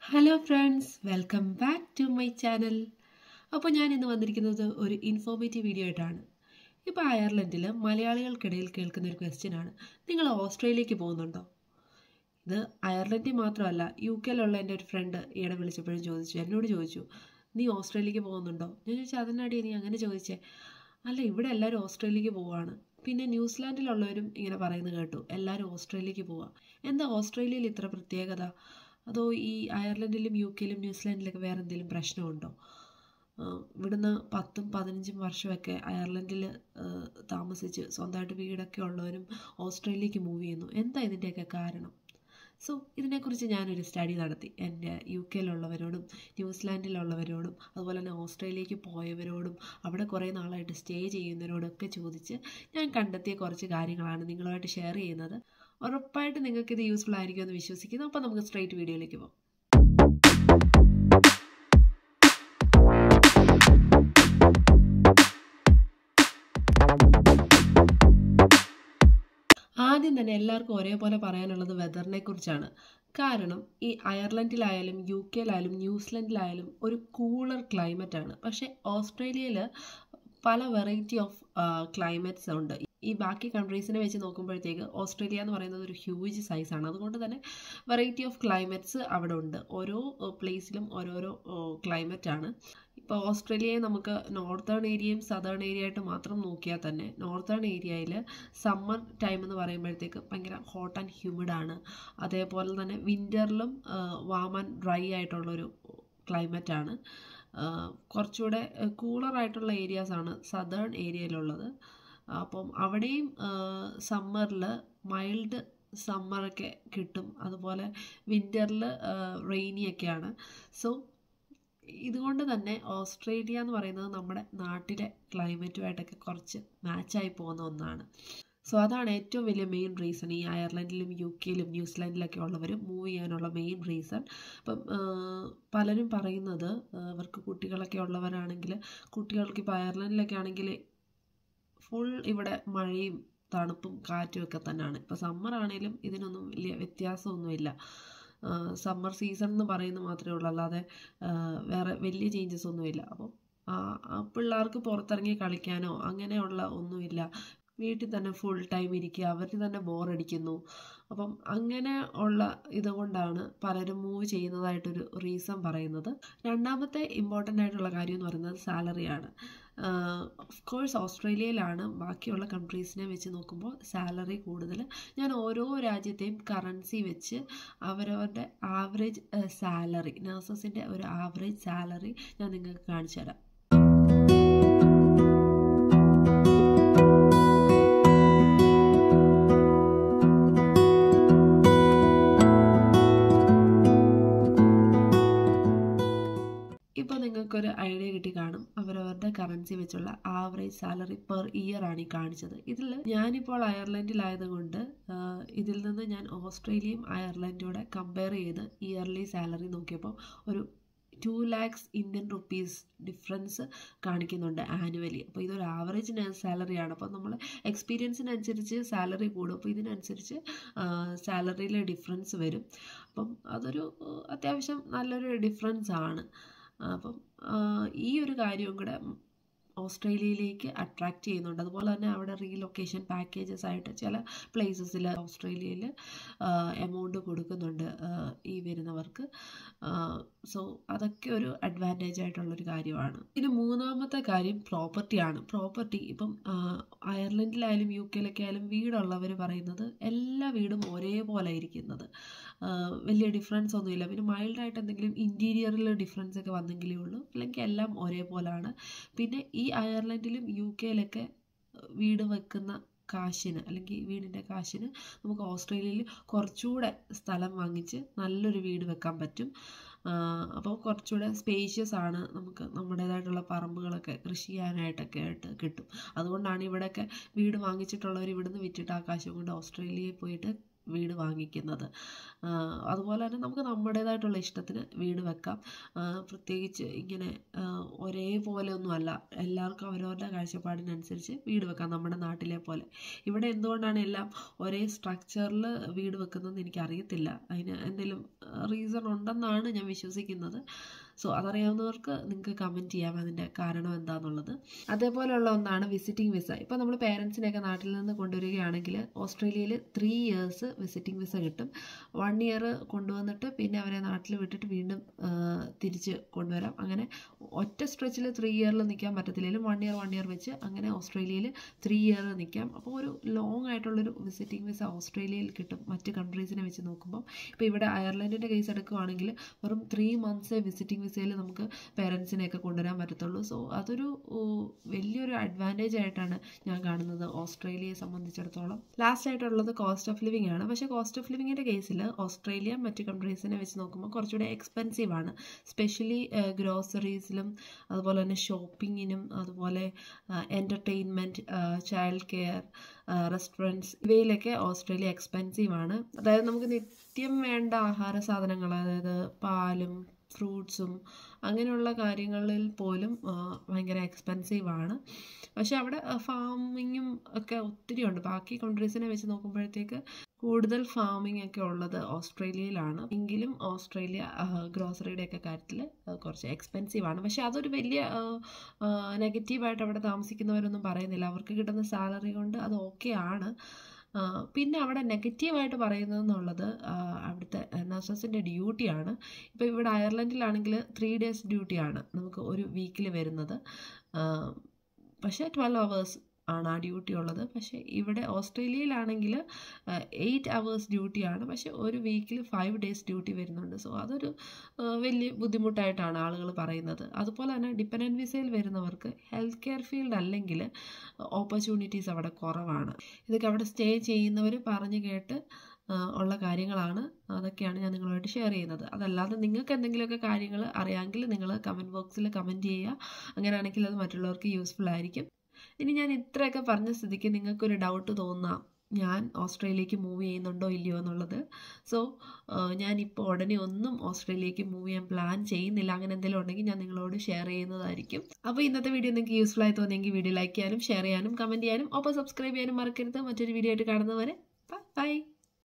hello friends welcome back to my channel അപ്പോൾ ഞാൻ ഇന്ന് വന്നിരിക്കുന്നത് ഒരു ഇൻഫോർമേറ്റീവ് വീഡിയോ ആയിട്ടാണ് ഇപ്പോൾ അയർലൻഡിൽ മലയാളികൾക്കിടയിൽ കേൾക്കുന്ന ഒരു ക്വസ്റ്റ്യൻ ആണ് നിങ്ങൾ ഓസ്ട്രേലിയക്ക് പോകുന്നുണ്ടോ ഇത് അയർലൻഡിൽ മാത്രമല്ല യു കെയിലുള്ള എൻ്റെ ഒരു ഫ്രണ്ട് ഈയിടെ വിളിച്ചപ്പോഴും ചോദിച്ചു എന്നോട് ചോദിച്ചു നീ ഓസ്ട്രേലിയക്ക് പോകുന്നുണ്ടോ ഞാൻ ചോദിച്ചു അതിനടി നീ അങ്ങനെ ചോദിച്ചേ അല്ല ഇവിടെ എല്ലാവരും ഓസ്ട്രേലിയക്ക് പോവാണ് പിന്നെ ന്യൂസിലാൻഡിലുള്ളവരും ഇങ്ങനെ പറയുന്നത് കേട്ടു എല്ലാവരും ഓസ്ട്രേലിയക്ക് പോവാം എന്താ ഓസ്ട്രേലിയയിൽ ഇത്ര പ്രത്യേകത അതോ ഈ അയർലൻഡിലും യു കെയിലും ന്യൂസിലാൻഡിലൊക്കെ വേറെ എന്തെങ്കിലും പ്രശ്നമുണ്ടോ ആഹ് ഇവിടുന്ന് പത്തും പതിനഞ്ചും വർഷമൊക്കെ അയർലൻഡിൽ താമസിച്ച് സ്വന്തമായിട്ട് വീടൊക്കെ ഉള്ളവരും ഓസ്ട്രേലിയക്ക് മൂവ് ചെയ്യുന്നു എന്താ ഇതിൻ്റെയൊക്കെ കാരണം സോ ഇതിനെക്കുറിച്ച് ഞാനൊരു സ്റ്റഡി നടത്തി എൻ്റെ യു കെയിലുള്ളവരോടും ന്യൂസിലാൻഡിലുള്ളവരോടും അതുപോലെ തന്നെ ഓസ്ട്രേലിയക്ക് പോയവരോടും അവിടെ കുറേ നാളായിട്ട് സ്റ്റേ ചെയ്യുന്നവരോടൊക്കെ ചോദിച്ച് ഞാൻ കണ്ടെത്തിയ കുറച്ച് കാര്യങ്ങളാണ് നിങ്ങളുമായിട്ട് ഷെയർ ചെയ്യുന്നത് ഉറപ്പായിട്ട് നിങ്ങൾക്ക് ഇത് യൂസ്ഫുൾ ആയിരിക്കുമെന്ന് വിശ്വസിക്കുന്നു അപ്പോൾ നമുക്ക് സ്ട്രൈറ്റ് വീഡിയോയിലേക്ക് പോകാം ആദ്യം തന്നെ എല്ലാവർക്കും ഒരേപോലെ പറയാനുള്ളത് വെതറിനെ കുറിച്ചാണ് കാരണം ഈ അയർലൻഡിലായാലും യു കെയിലായാലും ന്യൂസിലൻഡിലായാലും ഒരു കൂളർ ക്ലൈമറ്റ് ആണ് പക്ഷേ ഓസ്ട്രേലിയയിൽ പല വെറൈറ്റി ഓഫ് ക്ലൈമറ്റ്സ് ഉണ്ട് ഈ ബാക്കി കൺട്രീസിനെ വെച്ച് നോക്കുമ്പോഴത്തേക്ക് ഓസ്ട്രേലിയ എന്ന് പറയുന്നത് ഒരു ഹ്യൂജ് സൈസാണ് അതുകൊണ്ട് തന്നെ വെറൈറ്റി ഓഫ് ക്ലൈമറ്റ്സ് അവിടെ ഉണ്ട് ഓരോ പ്ലേസിലും ഓരോരോ ക്ലൈമറ്റ് ആണ് ഇപ്പോൾ ഓസ്ട്രേലിയയെ നമുക്ക് നോർത്തേൺ ഏരിയയും സദേൺ ഏരിയ ആയിട്ട് മാത്രം നോക്കിയാൽ തന്നെ നോർത്തേൺ ഏരിയയിൽ സമ്മർ ടൈം എന്ന് പറയുമ്പോഴത്തേക്ക് ഭയങ്കര ഹോട്ട് ആൻഡ് ഹ്യൂമിഡ് ആണ് അതേപോലെ തന്നെ വിൻ്ററിലും വാം ആൻഡ് ഡ്രൈ ആയിട്ടുള്ളൊരു ക്ലൈമറ്റ് ആണ് കുറച്ചുകൂടെ കൂളറായിട്ടുള്ള ഏരിയാസാണ് സദേൺ ഏരിയയിലുള്ളത് അപ്പം അവിടെയും സമ്മറിൽ മൈൽഡ് സമ്മറൊക്കെ കിട്ടും അതുപോലെ വിൻ്ററിൽ റെയിനിയൊക്കെയാണ് സോ ഇതുകൊണ്ട് തന്നെ ഓസ്ട്രേലിയ എന്ന് പറയുന്നത് നമ്മുടെ നാട്ടിലെ ക്ലൈമറ്റുമായിട്ടൊക്കെ കുറച്ച് മാച്ചായി പോകുന്ന ഒന്നാണ് സോ അതാണ് ഏറ്റവും വലിയ മെയിൻ റീസൺ ഈ അയർലൻഡിലും യു കെയിലും ന്യൂസിലാൻഡിലൊക്കെ ഉള്ളവർ മൂവ് ചെയ്യാനുള്ള മെയിൻ റീസൺ ഇപ്പം പലരും പറയുന്നത് അവർക്ക് കുട്ടികളൊക്കെ ഉള്ളവരാണെങ്കിൽ കുട്ടികൾക്ക് ഇപ്പോൾ അയർലൻഡിലൊക്കെ ആണെങ്കിൽ ഫുൾ ഇവിടെ മഴയും തണുപ്പും കാറ്റും ഒക്കെ തന്നെയാണ് ഇപ്പോൾ സമ്മർ ആണെങ്കിലും ഇതിനൊന്നും വലിയ വ്യത്യാസമൊന്നുമില്ല സമ്മർ സീസൺ എന്ന് പറയുന്നത് മാത്രമേ ഉള്ളൂ അല്ലാതെ വേറെ വലിയ ചേഞ്ചസ് ഒന്നുമില്ല അപ്പം പിള്ളേർക്ക് പുറത്തിറങ്ങി കളിക്കാനോ അങ്ങനെയുള്ള ഒന്നുമില്ല വീട്ടിൽ തന്നെ ഫുൾ ടൈം ഇരിക്കുക അവർ തന്നെ ബോറടിക്കുന്നു അപ്പം അങ്ങനെ ഉള്ള ഇതുകൊണ്ടാണ് പലരും മൂവ് ചെയ്യുന്നതായിട്ടൊരു റീസൺ പറയുന്നത് രണ്ടാമത്തെ ഇമ്പോർട്ടൻ്റ് ആയിട്ടുള്ള കാര്യം എന്ന് പറയുന്നത് സാലറിയാണ് ഓഫ് കോഴ്സ് ഓസ്ട്രേലിയയിലാണ് ബാക്കിയുള്ള കൺട്രീസിനെ വെച്ച് നോക്കുമ്പോൾ സാലറി കൂടുതൽ ഞാൻ ഓരോ രാജ്യത്തെയും കറൻസി വെച്ച് അവരവരുടെ ആവറേജ് സാലറി നഴ്സസിൻ്റെ ഒരു ആവറേജ് സാലറി ഞാൻ നിങ്ങൾക്ക് കാണിച്ചു തരാം ഇപ്പോൾ നിങ്ങൾക്കൊരു ഐഡിയ കിട്ടി കാണും അവരവരുടെ കറൻസി വെച്ചുള്ള ആവറേജ് സാലറി പെർ ഇയർ ആണ് ഈ കാണിച്ചത് ഇതിൽ ഞാനിപ്പോൾ അയർലൻഡിലായതുകൊണ്ട് ഇതിൽ നിന്ന് ഞാൻ ഓസ്ട്രേലിയയും അയർലൻഡൂടെ കമ്പയർ ചെയ്ത് ഇയർലി സാലറി നോക്കിയപ്പോൾ ഒരു two lakhs Indian rupees difference കാണിക്കുന്നുണ്ട് ആനുവലി അപ്പോൾ ഇതൊരു ആവറേജ് സാലറിയാണ് അപ്പോൾ നമ്മൾ എക്സ്പീരിയൻസിനനുസരിച്ച് സാലറി കൂടും അപ്പോൾ ഇതിനനുസരിച്ച് സാലറിയിലെ ഡിഫറൻസ് വരും അപ്പം അതൊരു അത്യാവശ്യം നല്ലൊരു ഡിഫറൻസ് ആണ് അപ്പം ഈ ഒരു കാര്യവും കൂടെ ഓസ്ട്രേലിയയിലേക്ക് അട്രാക്റ്റ് ചെയ്യുന്നുണ്ട് അതുപോലെ തന്നെ അവിടെ റീലൊക്കേഷൻ പാക്കേജസ് ആയിട്ട് ചില പ്ലേസസിൽ ഓസ്ട്രേലിയയിൽ എമൗണ്ട് കൊടുക്കുന്നുണ്ട് ഈ വരുന്നവർക്ക് സോ അതൊക്കെ ഒരു അഡ്വാൻറ്റേജ് ആയിട്ടുള്ളൊരു കാര്യമാണ് ഇനി മൂന്നാമത്തെ കാര്യം പ്രോപ്പർട്ടിയാണ് പ്രോപ്പർട്ടി ഇപ്പം അയർലൻഡിലായാലും യു കെയിലൊക്കെ ആയാലും വീടുള്ളവർ പറയുന്നത് എല്ലാ വീടും ഒരേപോലെ ഇരിക്കുന്നത് വലിയ ഡിഫറൻസ് ഒന്നുമില്ല പിന്നെ മൈൽഡായിട്ട് എന്തെങ്കിലും ഇൻറ്റീരിയറിൽ ഡിഫറൻസ് ഒക്കെ വന്നെങ്കിലേ ഉള്ളൂ അല്ലെങ്കിൽ എല്ലാം ഒരേപോലെയാണ് പിന്നെ ഈ അയർലൻഡിലും യു കെയിലൊക്കെ വീട് വെക്കുന്ന കാശിന് അല്ലെങ്കിൽ വീടിൻ്റെ കാശിന് നമുക്ക് ഓസ്ട്രേലിയയിൽ കുറച്ചുകൂടെ സ്ഥലം വാങ്ങിച്ച് നല്ലൊരു വീട് വെക്കാൻ പറ്റും അപ്പോൾ കുറച്ചുകൂടെ സ്പേഷ്യസ് ആണ് നമുക്ക് നമ്മുടേതായിട്ടുള്ള പറമ്പുകളൊക്കെ കൃഷി ചെയ്യാനായിട്ടൊക്കെ ആയിട്ട് കിട്ടും അതുകൊണ്ടാണ് ഇവിടെയൊക്കെ വീട് വാങ്ങിച്ചിട്ടുള്ളവർ ഇവിടുന്ന് വിറ്റിട്ട് ആ കാശും കൊണ്ട് ഓസ്ട്രേലിയയിൽ പോയിട്ട് വീട് വാങ്ങിക്കുന്നത് അതുപോലെ തന്നെ നമുക്ക് നമ്മുടേതായിട്ടുള്ള ഇഷ്ടത്തിന് വീട് വെക്കാം പ്രത്യേകിച്ച് ഇങ്ങനെ ഒരേപോലെ ഒന്നും അല്ല എല്ലാവർക്കും അവരവരുടെ കാഴ്ചപ്പാടിനനുസരിച്ച് വീട് വെക്കാം നമ്മുടെ നാട്ടിലെ പോലെ ഇവിടെ എന്തുകൊണ്ടാണ് എല്ലാം ഒരേ സ്ട്രക്ചറിൽ വീട് വെക്കുന്നതെന്ന് എനിക്കറിയത്തില്ല അതിന് എന്തെങ്കിലും റീസൺ ഉണ്ടെന്നാണ് ഞാൻ വിശ്വസിക്കുന്നത് സോ അതറിയാവുന്നവർക്ക് നിങ്ങൾക്ക് കമൻറ്റ് ചെയ്യാം അതിൻ്റെ കാരണം എന്താണെന്നുള്ളത് അതേപോലെയുള്ള ഒന്നാണ് വിസിറ്റിംഗ് വിസ ഇപ്പോൾ നമ്മൾ പേരൻസിനെയൊക്കെ നാട്ടിൽ നിന്ന് കൊണ്ടുവരികയാണെങ്കിൽ ഓസ്ട്രേലിയയിൽ ത്രീ ഇയേഴ്സ് വിസിറ്റിംഗ് വിസ കിട്ടും വൺ ഇയർ കൊണ്ടുവന്നിട്ട് പിന്നെ അവരെ നാട്ടിൽ വിട്ടിട്ട് വീണ്ടും തിരിച്ച് കൊണ്ടുവരാം അങ്ങനെ ഒറ്റ സ്ട്രെച്ചിൽ ത്രീ ഇയറിൽ നിൽക്കാൻ പറ്റത്തില്ലെങ്കിലും വൺ ഇയർ വൺ ഇയർ വെച്ച് അങ്ങനെ ഓസ്ട്രേലിയയിൽ ത്രീ ഇയർ നിൽക്കാം അപ്പോൾ ഒരു ലോങ് ആയിട്ടുള്ളൊരു വിസിറ്റിംഗ് വിസ ഓസ്ട്രേലിയയിൽ കിട്ടും മറ്റ് കൺട്രീസിനെ വെച്ച് നോക്കുമ്പോൾ ഇപ്പോൾ ഇവിടെ അയർലൻഡിൻ്റെ കേസ് എടുക്കുകയാണെങ്കിൽ വെറും ത്രീ മന്ത്സേ വിസിറ്റിംഗ് വിസയിൽ നമുക്ക് പേരൻസിനെയൊക്കെ കൊണ്ടുവരാൻ പറ്റത്തുള്ളൂ സോ അതൊരു വലിയൊരു അഡ്വാൻറ്റേജ് ആയിട്ടാണ് ഞാൻ കാണുന്നത് ഓസ്ട്രേലിയയെ സംബന്ധിച്ചിടത്തോളം ലാസ്റ്റ് ആയിട്ടുള്ളത് കോസ്റ്റ് ഓഫ് ലിവിംഗ് ആണ് പക്ഷേ കോസ്റ്റ് ഓഫ് ലിവിങ്ങിൻ്റെ കേസിൽ ഓസ്ട്രേലിയ മറ്റ് കൺട്രീസിനെ വെച്ച് നോക്കുമ്പോൾ കുറച്ചുകൂടെ എക്സ്പെൻസീവ് ആണ് സ്പെഷ്യലി ഗ്രോസറീസിലും അതുപോലെ തന്നെ ഷോപ്പിങ്ങിനും അതുപോലെ എൻ്റർടൈൻമെൻറ്റ് ചൈൽഡ് കെയർ റെസ്റ്റോറൻറ്റ്സ് ഇവയിലൊക്കെ ഓസ്ട്രേലിയ എക്സ്പെൻസീവ് ആണ് അതായത് നമുക്ക് നിത്യം വേണ്ട ആഹാര സാധനങ്ങൾ അതായത് പാലും ഫ്രൂട്ട്സും അങ്ങനെയുള്ള കാര്യങ്ങളിൽ പോലും ഭയങ്കര എക്സ്പെൻസീവ് ആണ് പക്ഷെ അവിടെ ഫാമിങ്ങും ഒക്കെ ഒത്തിരി ഉണ്ട് ബാക്കി കൺട്രീസിനെ വെച്ച് നോക്കുമ്പോഴത്തേക്ക് കൂടുതൽ ഫാമിംഗ് ഒക്കെ ഉള്ളത് ഓസ്ട്രേലിയയിലാണ് എങ്കിലും ഓസ്ട്രേലിയ ഗ്രോസറിയുടെ ഒക്കെ കാര്യത്തിൽ കുറച്ച് എക്സ്പെൻസീവ് ആണ് പക്ഷെ അതൊരു വലിയ നെഗറ്റീവായിട്ട് അവിടെ താമസിക്കുന്നവരൊന്നും പറയുന്നില്ല അവർക്ക് കിട്ടുന്ന സാലറി കൊണ്ട് അത് ഓക്കെ ആണ് പിന്നെ അവിടെ നെഗറ്റീവായിട്ട് പറയുന്നതെന്നുള്ളത് അവിടുത്തെ നഴ്സസിൻ്റെ ഡ്യൂട്ടിയാണ് ഇപ്പോൾ ഇവിടെ അയർലൻഡിലാണെങ്കിൽ ത്രീ ഡേയ്സ് ഡ്യൂട്ടിയാണ് നമുക്ക് ഒരു വീക്കിൽ വരുന്നത് പക്ഷേ ട്വൽവ് അവേഴ്സ് ആണ് ആ ഡ്യൂട്ടി ഉള്ളത് പക്ഷേ ഇവിടെ ഓസ്ട്രേലിയയിലാണെങ്കിൽ എയ്റ്റ് അവേഴ്സ് ഡ്യൂട്ടിയാണ് പക്ഷേ ഒരു വീക്കിൽ ഫൈവ് ഡേയ്സ് ഡ്യൂട്ടി വരുന്നുണ്ട് സോ അതൊരു വലിയ ബുദ്ധിമുട്ടായിട്ടാണ് ആളുകൾ പറയുന്നത് അതുപോലെ തന്നെ ഡിപ്പെൻഡൻറ്റ് വിസയിൽ വരുന്നവർക്ക് ഹെൽത്ത് കെയർ ഫീൽഡ് അല്ലെങ്കിൽ ഓപ്പർച്യൂണിറ്റീസ് അവിടെ കുറവാണ് ഇതൊക്കെ അവിടെ സ്റ്റേ ചെയ്യുന്നവർ പറഞ്ഞു കേട്ട് ഉള്ള കാര്യങ്ങളാണ് അതൊക്കെയാണ് ഞാൻ നിങ്ങളുമായിട്ട് ഷെയർ ചെയ്യുന്നത് അതല്ലാതെ നിങ്ങൾക്ക് എന്തെങ്കിലുമൊക്കെ കാര്യങ്ങൾ അറിയാമെങ്കിൽ നിങ്ങൾ കമൻറ്റ് ബോക്സിൽ കമൻറ്റ് ചെയ്യുക അങ്ങനെയാണെങ്കിൽ അത് മറ്റുള്ളവർക്ക് യൂസ്ഫുൾ ആയിരിക്കും ഇനി ഞാൻ ഇത്രയൊക്കെ പറഞ്ഞ സ്ഥിതിക്ക് നിങ്ങൾക്കൊരു ഡൗട്ട് തോന്നാം ഞാൻ ഓസ്ട്രേലിയക്ക് മൂവ് ചെയ്യുന്നുണ്ടോ ഇല്ലയോ എന്നുള്ളത് സോ ഞാനിപ്പോൾ ഉടനെ ഒന്നും ഓസ്ട്രേലിയക്ക് മൂവ് ചെയ്യാൻ പ്ലാൻ ചെയ്യുന്നില്ല അങ്ങനെ എന്തെങ്കിലും ഉണ്ടെങ്കിൽ ഞാൻ നിങ്ങളോട് ഷെയർ ചെയ്യുന്നതായിരിക്കും അപ്പോൾ ഇന്നത്തെ വീഡിയോ നിങ്ങൾക്ക് യൂസ്ഫുൾ ആയി തോന്നിയെങ്കിൽ വീഡിയോ ലൈക്ക് ചെയ്യാനും ഷെയർ ചെയ്യാനും കമൻറ്റ് ചെയ്യാനും ഒപ്പം സബ്സ്ക്രൈബ് ചെയ്യാനും മറക്കരുത് മറ്റൊരു വീഡിയോ ആയിട്ട് കാണുന്നവരെ ബൈ